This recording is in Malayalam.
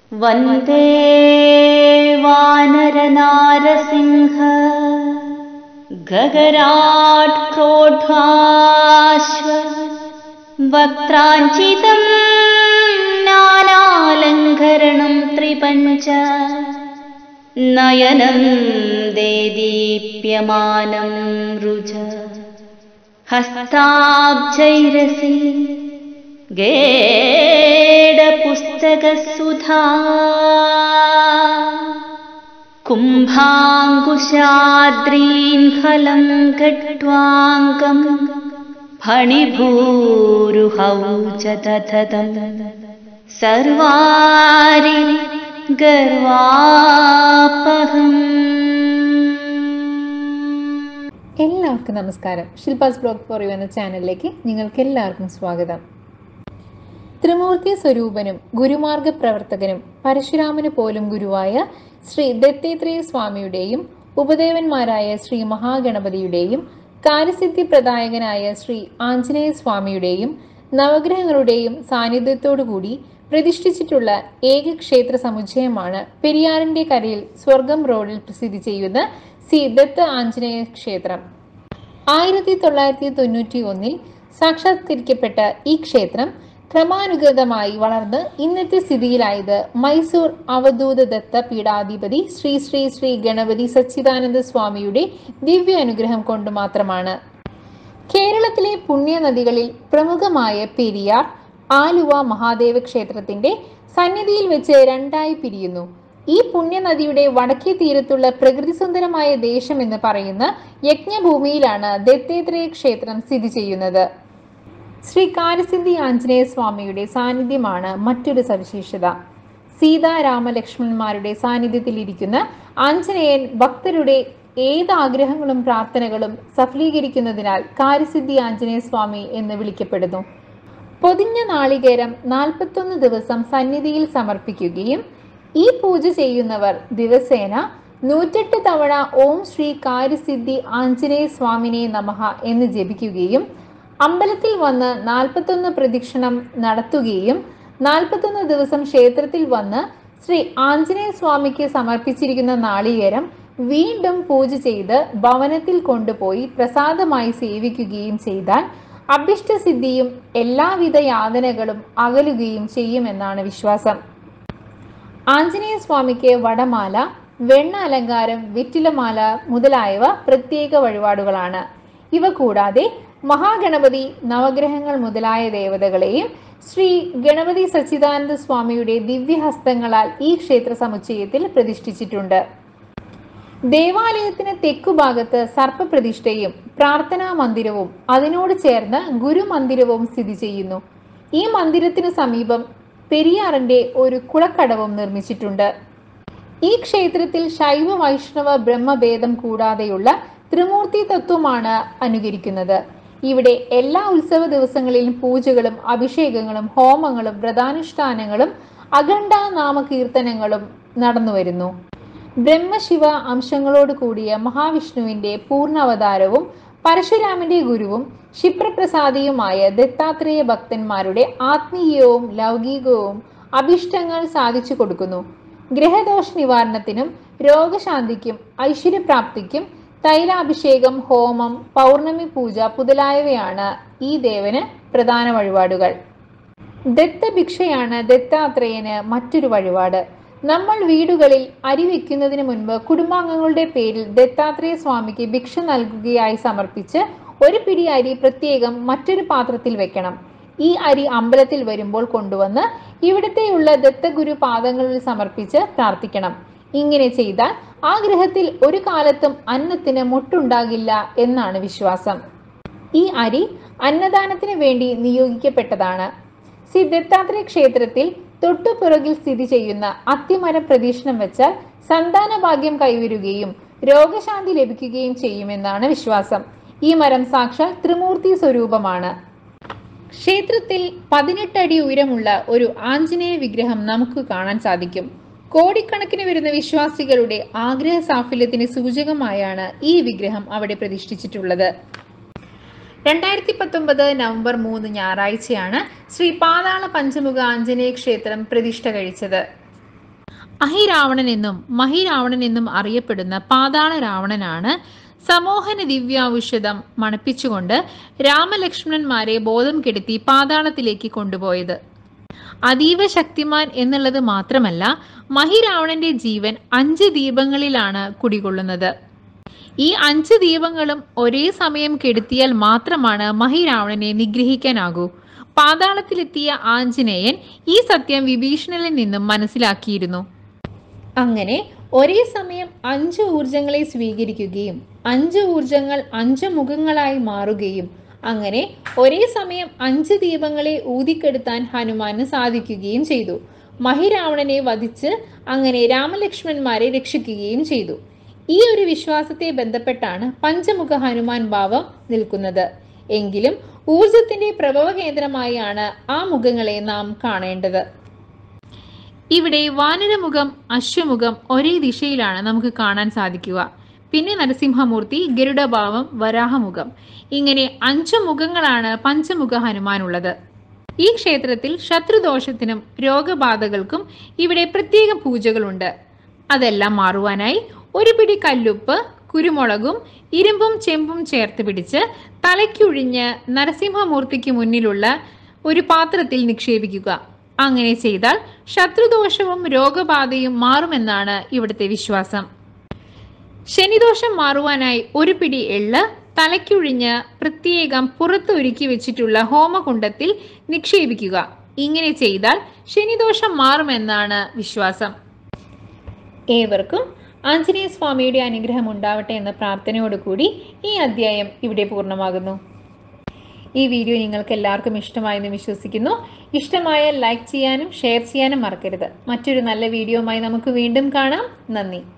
वन्दे वानरनारसिंह गगराट् क्रोढाश्व वक्त्राञ्चितं नानालङ्करणं त्रिपञ्च नयनं देदीप्यमानं रुज हस्ताब्जैरसि गेडपुस्तकसुधा कुम्भाङ्कुशाद्रीन् हलं गट्वाङ्गम् फणिभूरुहौ च दधतं सर्वारि गर्वापहम् എല്ലാവർക്കും നമസ്കാരം ശില്പാസ് ബ്ലോഗ് ഫോർ യു എന്ന ചാനലിലേക്ക് നിങ്ങൾക്ക് എല്ലാവർക്കും സ്വാഗതം ത്രിമൂർത്തി സ്വരൂപനും ഗുരുമാർഗ പ്രവർത്തകനും പരശുരാമന് പോലും ഗുരുവായ ശ്രീ ദത്തേത്രേയ സ്വാമിയുടെയും ഉപദേവന്മാരായ ശ്രീ മഹാഗണപതിയുടെയും കാര്യസിദ്ധി പ്രദായകനായ ശ്രീ ആഞ്ജനേയ സ്വാമിയുടെയും നവഗ്രഹങ്ങളുടെയും സാന്നിധ്യത്തോടുകൂടി പ്രതിഷ്ഠിച്ചിട്ടുള്ള ഏക ക്ഷേത്ര സമുച്ചയമാണ് പെരിയാറിന്റെ കരയിൽ സ്വർഗം റോഡിൽ സ്ഥിതി ചെയ്യുന്ന സി ദത്ത ആഞ്ജനേയ ക്ഷേത്രം ആയിരത്തി തൊള്ളായിരത്തി തൊണ്ണൂറ്റി ഒന്നിൽ സാക്ഷാത്കരിക്കപ്പെട്ട ഈ ക്ഷേത്രം ക്രമാനുഗതമായി വളർന്ന് ഇന്നത്തെ സ്ഥിതിയിലായത് മൈസൂർ അവധൂത ദത്ത പീഠാധിപതി ശ്രീ ശ്രീ ശ്രീ ഗണപതി സച്ചിദാനന്ദ സ്വാമിയുടെ ദിവ്യ അനുഗ്രഹം കൊണ്ട് മാത്രമാണ് കേരളത്തിലെ പുണ്യനദികളിൽ പ്രമുഖമായ പെരിയാർ ആലുവ മഹാദേവ ക്ഷേത്രത്തിന്റെ സന്നിധിയിൽ വെച്ച് രണ്ടായി പിരിയുന്നു ഈ പുണ്യനദിയുടെ വടക്കേ തീരത്തുള്ള പ്രകൃതിസുന്ദരമായ ദേശം എന്ന് പറയുന്ന യജ്ഞഭൂമിയിലാണ് ദത്തേത്രേയ ക്ഷേത്രം സ്ഥിതി ചെയ്യുന്നത് ശ്രീ കാര്യസിദ്ധി ആഞ്ജനേയ സ്വാമിയുടെ സാന്നിധ്യമാണ് മറ്റൊരു സവിശേഷത സീതാരാമലക്ഷ്മണന്മാരുടെ സാന്നിധ്യത്തിലിരിക്കുന്ന ആഞ്ജനേയൻ ഭക്തരുടെ ഏത് ആഗ്രഹങ്ങളും പ്രാർത്ഥനകളും സഫലീകരിക്കുന്നതിനാൽ കാര്യസിദ്ധി ആഞ്ജനേയ സ്വാമി എന്ന് വിളിക്കപ്പെടുന്നു പൊതിഞ്ഞ നാളികേരം നാൽപ്പത്തൊന്ന് ദിവസം സന്നിധിയിൽ സമർപ്പിക്കുകയും ഈ പൂജ ചെയ്യുന്നവർ ദിവസേന നൂറ്റെട്ട് തവണ ഓം ശ്രീ കാര്യസിദ്ധി ആഞ്ജനേയ സ്വാമിനെ നമഃ എന്ന് ജപിക്കുകയും അമ്പലത്തിൽ വന്ന് നാൽപ്പത്തൊന്ന് പ്രദക്ഷിണം നടത്തുകയും നാൽപ്പത്തൊന്ന് ദിവസം ക്ഷേത്രത്തിൽ വന്ന് ശ്രീ ആഞ്ജനേയ സ്വാമിക്ക് സമർപ്പിച്ചിരിക്കുന്ന നാളികേരം വീണ്ടും പൂജ ചെയ്ത് ഭവനത്തിൽ കൊണ്ടുപോയി പ്രസാദമായി സേവിക്കുകയും ചെയ്താൽ അഭിഷ്ടസിദ്ധിയും എല്ലാവിധ യാതനകളും അകലുകയും ചെയ്യുമെന്നാണ് വിശ്വാസം ആഞ്ജനേയ സ്വാമിക്ക് വടമാല വെണ്ണ അലങ്കാരം വെറ്റിലമാല മുതലായവ പ്രത്യേക വഴിപാടുകളാണ് ഇവ കൂടാതെ മഹാഗണപതി നവഗ്രഹങ്ങൾ മുതലായ ദേവതകളെയും ശ്രീ ഗണപതി സച്ചിദാനന്ദ സ്വാമിയുടെ ദിവ്യഹസ്തങ്ങളാൽ ഈ ക്ഷേത്ര സമുച്ചയത്തിൽ പ്രതിഷ്ഠിച്ചിട്ടുണ്ട് ദേവാലയത്തിന് തെക്കുഭാഗത്ത് സർപ്പപ്രതിഷ്ഠയും പ്രാർത്ഥനാ മന്ദിരവും അതിനോട് ചേർന്ന് ഗുരുമന്ദിരവും സ്ഥിതി ചെയ്യുന്നു ഈ മന്ദിരത്തിന് സമീപം പെരിയാറിന്റെ ഒരു കുളക്കടവും നിർമ്മിച്ചിട്ടുണ്ട് ഈ ക്ഷേത്രത്തിൽ ശൈവ വൈഷ്ണവ ബ്രഹ്മഭേദം കൂടാതെയുള്ള ത്രിമൂർത്തി തത്വമാണ് അനുകരിക്കുന്നത് ഇവിടെ എല്ലാ ഉത്സവ ദിവസങ്ങളിലും പൂജകളും അഭിഷേകങ്ങളും ഹോമങ്ങളും വ്രതാനുഷ്ഠാനങ്ങളും അഖണ്ഡ നാമകീർത്തനങ്ങളും നടന്നുവരുന്നു ബ്രഹ്മശിവ അംശങ്ങളോട് കൂടിയ മഹാവിഷ്ണുവിന്റെ പൂർണ്ണ അവതാരവും പരശുരാമന്റെ ഗുരുവും ക്ഷിപ്രപ്രസാദിയുമായ ദത്താത്രേയ ഭക്തന്മാരുടെ ആത്മീയവും ലൗകികവും അഭിഷ്ടങ്ങൾ സാധിച്ചു കൊടുക്കുന്നു ഗ്രഹദോഷ നിവാരണത്തിനും രോഗശാന്തിക്കും ഐശ്വര്യപ്രാപ്തിക്കും തൈലാഭിഷേകം ഹോമം പൗർണമി പൂജ മുതലായവയാണ് ഈ ദേവന് പ്രധാന വഴിപാടുകൾ ദത്തഭിക്ഷയാണ് ദത്താത്രേയന് മറ്റൊരു വഴിപാട് നമ്മൾ വീടുകളിൽ അരി വെക്കുന്നതിന് മുൻപ് കുടുംബാംഗങ്ങളുടെ പേരിൽ ദത്താത്രേയ സ്വാമിക്ക് ഭിക്ഷ നൽകുകയായി സമർപ്പിച്ച് ഒരു പിടി അരി പ്രത്യേകം മറ്റൊരു പാത്രത്തിൽ വെക്കണം ഈ അരി അമ്പലത്തിൽ വരുമ്പോൾ കൊണ്ടുവന്ന് ഇവിടത്തെയുള്ള ദത്തഗുരു പാദങ്ങളിൽ സമർപ്പിച്ച് പ്രാർത്ഥിക്കണം ഇങ്ങനെ ചെയ്താൽ ആ ഗ്രഹത്തിൽ ഒരു കാലത്തും അന്നത്തിന് മുട്ടുണ്ടാകില്ല എന്നാണ് വിശ്വാസം ഈ അരി അന്നദാനത്തിന് വേണ്ടി നിയോഗിക്കപ്പെട്ടതാണ് ശ്രീ ദത്താത്രേയ ക്ഷേത്രത്തിൽ തൊട്ടുപിറകിൽ സ്ഥിതി ചെയ്യുന്ന അത്തിമരം പ്രദക്ഷിണം വെച്ചാൽ സന്താന ഭാഗ്യം കൈവരുകയും രോഗശാന്തി ലഭിക്കുകയും ചെയ്യുമെന്നാണ് വിശ്വാസം ഈ മരം സാക്ഷാൽ ത്രിമൂർത്തി സ്വരൂപമാണ് ക്ഷേത്രത്തിൽ പതിനെട്ടടി ഉയരമുള്ള ഒരു ആഞ്ജനേയ വിഗ്രഹം നമുക്ക് കാണാൻ സാധിക്കും കോടിക്കണക്കിന് വരുന്ന വിശ്വാസികളുടെ ആഗ്രഹ സാഫല്യത്തിന് സൂചകമായാണ് ഈ വിഗ്രഹം അവിടെ പ്രതിഷ്ഠിച്ചിട്ടുള്ളത് രണ്ടായിരത്തി പത്തൊമ്പത് നവംബർ മൂന്ന് ഞായറാഴ്ചയാണ് ശ്രീ പാതാള പഞ്ചമുഖ ആഞ്ജനേയ ക്ഷേത്രം പ്രതിഷ്ഠ കഴിച്ചത് അഹിരാവണൻ എന്നും മഹിരാവണൻ എന്നും അറിയപ്പെടുന്ന പാതാള രാവണനാണ് സമോഹന ദിവ്യാവുഷധം മണപ്പിച്ചുകൊണ്ട് രാമലക്ഷ്മണന്മാരെ ബോധം കെടുത്തി പാതാളത്തിലേക്ക് കൊണ്ടുപോയത് അതീവ ശക്തിമാൻ എന്നുള്ളത് മാത്രമല്ല മഹിരാവണന്റെ ജീവൻ അഞ്ച് ദീപങ്ങളിലാണ് കുടികൊള്ളുന്നത് ഈ അഞ്ച് ദീപങ്ങളും ഒരേ സമയം കെടുത്തിയാൽ മാത്രമാണ് മഹിരാവണനെ നിഗ്രഹിക്കാനാകൂ പാതാളത്തിലെത്തിയ ആഞ്ജനേയൻ ഈ സത്യം വിഭീഷണനിൽ നിന്നും മനസ്സിലാക്കിയിരുന്നു അങ്ങനെ ഒരേ സമയം അഞ്ച് ഊർജങ്ങളെ സ്വീകരിക്കുകയും അഞ്ച് ഊർജങ്ങൾ അഞ്ച് മുഖങ്ങളായി മാറുകയും അങ്ങനെ ഒരേ സമയം അഞ്ച് ദീപങ്ങളെ ഊതിക്കെടുത്താൻ ഹനുമാന് സാധിക്കുകയും ചെയ്തു മഹിരാവണനെ വധിച്ച് അങ്ങനെ രാമലക്ഷ്മണന്മാരെ രക്ഷിക്കുകയും ചെയ്തു ഈ ഒരു വിശ്വാസത്തെ ബന്ധപ്പെട്ടാണ് പഞ്ചമുഖ ഹനുമാൻ ഭാവം നിൽക്കുന്നത് എങ്കിലും ഊർജത്തിന്റെ പ്രഭവ കേന്ദ്രമായാണ് ആ മുഖങ്ങളെ നാം കാണേണ്ടത് ഇവിടെ വാനരമുഖം അശ്വമുഖം ഒരേ ദിശയിലാണ് നമുക്ക് കാണാൻ സാധിക്കുക പിന്നെ നരസിംഹമൂർത്തി ഗരുഡഭാവം വരാഹമുഖം ഇങ്ങനെ അഞ്ചു മുഖങ്ങളാണ് പഞ്ചമുഖ ഹനുമാനുള്ളത് ഈ ക്ഷേത്രത്തിൽ ശത്രുദോഷത്തിനും രോഗബാധകൾക്കും ഇവിടെ പ്രത്യേക പൂജകളുണ്ട് അതെല്ലാം മാറുവാനായി ഒരു പിടി കല്ലുപ്പ് കുരുമുളകും ഇരുമ്പും ചെമ്പും ചേർത്ത് പിടിച്ച് തലയ്ക്കൊഴിഞ്ഞ് നരസിംഹമൂർത്തിക്ക് മുന്നിലുള്ള ഒരു പാത്രത്തിൽ നിക്ഷേപിക്കുക അങ്ങനെ ചെയ്താൽ ശത്രുദോഷവും രോഗബാധയും മാറുമെന്നാണ് ഇവിടുത്തെ വിശ്വാസം ശനിദോഷം മാറുവാനായി ഒരു പിടി എള്ള് തലയ്ക്കൊഴിഞ്ഞ് പ്രത്യേകം പുറത്ത് ഒരുക്കി വെച്ചിട്ടുള്ള ഹോമകുണ്ടത്തിൽ നിക്ഷേപിക്കുക ഇങ്ങനെ ചെയ്താൽ ശനിദോഷം മാറുമെന്നാണ് വിശ്വാസം ഏവർക്കും ആഞ്ജനേയ സ്വാമിയുടെ അനുഗ്രഹം ഉണ്ടാവട്ടെ എന്ന പ്രാർത്ഥനയോടുകൂടി ഈ അധ്യായം ഇവിടെ പൂർണ്ണമാകുന്നു ഈ വീഡിയോ നിങ്ങൾക്ക് എല്ലാവർക്കും ഇഷ്ടമായെന്ന് വിശ്വസിക്കുന്നു ഇഷ്ടമായാൽ ലൈക്ക് ചെയ്യാനും ഷെയർ ചെയ്യാനും മറക്കരുത് മറ്റൊരു നല്ല വീഡിയോയുമായി നമുക്ക് വീണ്ടും കാണാം നന്ദി